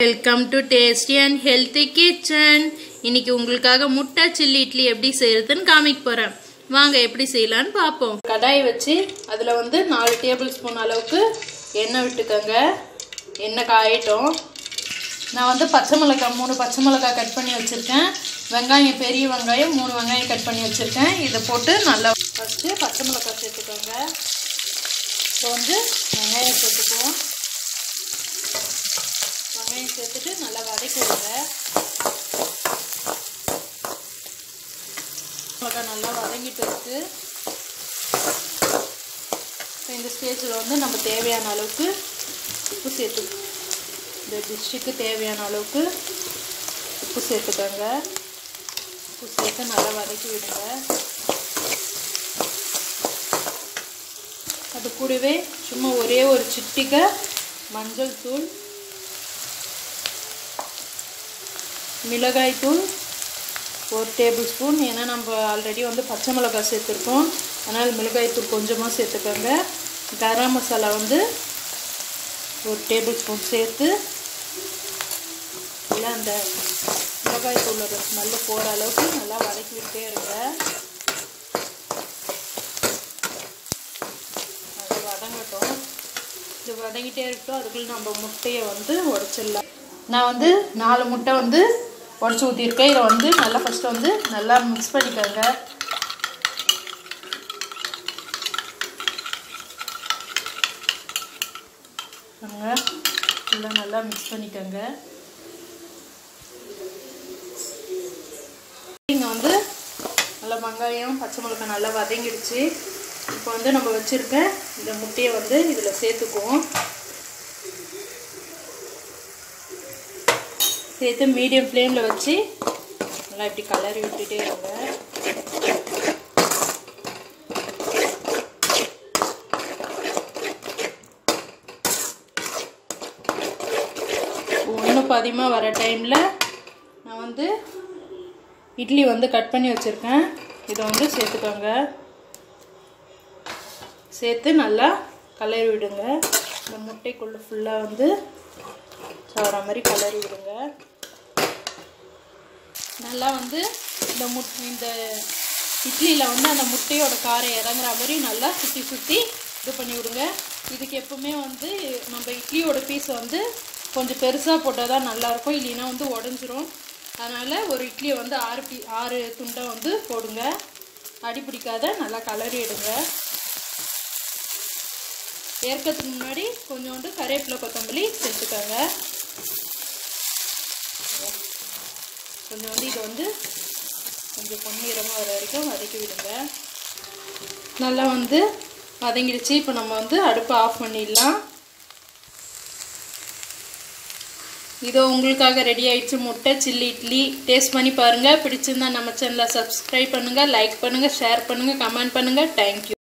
welcome to tasty and healthy kitchen இன்னைக்கு உங்களுக்காக முட்டை சில்லி இட்லி எப்படி செய்யறதுன்னு காமிக்க போறேன் வாங்க எப்படி செய்யலான்னு பார்ப்போம் கடாய் வச்சு அதில் வந்து நாலு டேபிள் ஸ்பூன் அளவுக்கு எண்ணெய் விட்டுக்கோங்க எண்ணெய் காயட்டும் நான் வந்து பச்சை மிளகாய் மூணு பச்சை மிளகாய் கட் பண்ணி வச்சுருக்கேன் வெங்காயம் பெரிய வெங்காயம் மூணு வெங்காயம் கட் பண்ணி வச்சுருக்கேன் இதை போட்டு நல்லா ஃபஸ்ட்டு பச்சை மிளகாய் சேர்த்துக்கோங்க இப்போ வந்து வெங்காயம் சேர்த்துக்குவோம் வெங்காயம் சேர்த்துட்டு நல்லா வதக்கி விடுங்க மிளகாய் நல்லா வதங்கிட்டு இருக்கு இந்த ஸ்டேஜில் வந்து நம்ம தேவையான அளவுக்கு உப்பு சேர்த்து இந்த டிஷ்ஷுக்கு தேவையான அளவுக்கு உப்பு சேர்த்துக்கோங்க உப்பு சேர்த்து நல்லா வதக்கி விடுங்க அது கூடவே சும்மா ஒரே ஒரு சிட்டிக்கை மஞ்சள் தூள் மிளகாய் தூள் ஒரு டேபிள் ஸ்பூன் ஏன்னா நம்ம ஆல்ரெடி வந்து பச்சை மிளகாய் சேர்த்துருக்கோம் அதனால் மிளகாய் தூள் கொஞ்சமாக சேர்த்துக்கோங்க கரம் மசாலா வந்து ஒரு டேபிள் ஸ்பூன் சேர்த்து நல்லா அந்த மிளகாய் தூளோட ஸ்மெல்லு போகிற அளவுக்கு நல்லா வதக்கி விட்டே இருங்க அது வதங்கட்டும் இது வதங்கிட்டே இருக்கட்டும் அதுக்குள்ளே நம்ம முட்டையை வந்து உடச்சிடலாம் நான் வந்து நாலு முட்டை வந்து உடச்சி ஊற்றிருக்கேன் இதை வந்து நல்லா ஃபஸ்ட்டு வந்து நல்லா மிக்ஸ் பண்ணிக்கோங்க ஃபுல்லாக நல்லா மிக்ஸ் பண்ணிக்கோங்க இங்கே வந்து நல்லா வெங்காயம் பச்சை மிளகாய் நல்லா வதங்கிடுச்சு இப்போ வந்து நம்ம வச்சுருக்க இந்த முட்டையை வந்து இதில் சேர்த்துக்குவோம் சேர்த்து மீடியம் ஃப்ளேமில் வச்சு நல்லா இப்படி கலரி விட்டுட்டே இருங்க ஒன்று பதிமாக வர டைமில் நான் வந்து இட்லி வந்து கட் பண்ணி வச்சுருக்கேன் இதை வந்து சேர்த்துக்கோங்க சேர்த்து நல்லா கலரி விடுங்க இந்த முட்டைக்குள்ளே ஃபுல்லாக வந்து சவர மாதிரி கலரி விடுங்க நல்லா வந்து இந்த முட் இந்த இட்லியில் வந்து அந்த முட்டையோட காரம் இறங்குற மாதிரி நல்லா சுற்றி சுற்றி இது பண்ணி விடுங்க இதுக்கு எப்பவுமே வந்து நம்ம இட்லியோட பீஸ் வந்து கொஞ்சம் பெருசாக போட்டால் தான் நல்லாயிருக்கும் இல்லைன்னா வந்து உடஞ்சிரும் அதனால் ஒரு இட்லியை வந்து ஆறு பீ ஆறு துண்டை வந்து போடுங்க அடி பிடிக்காத நல்லா கலரி எடுங்க ஏற்கிறதுக்கு முன்னாடி கொஞ்சோண்டு கருவேப்பிலை கொத்தமல்லி சேர்த்துக்கோங்க கொஞ்சம் வந்து இதை வந்து கொஞ்சம் பொன்னிறமாக வர வரைக்கும் வதக்கி விடுங்க நல்லா வந்து வதங்கிடுச்சு இப்போ நம்ம வந்து அடுப்பை ஆஃப் பண்ணிடலாம் இதோ உங்களுக்காக ரெடி ஆயிடுச்சு முட்டை சில்லி இட்லி டேஸ்ட் பண்ணி பாருங்கள் பிடிச்சிருந்தா நம்ம சேனலை சப்ஸ்கிரைப் பண்ணுங்கள் லைக் பண்ணுங்கள் ஷேர் பண்ணுங்கள் கமெண்ட் பண்ணுங்கள் தேங்க்யூ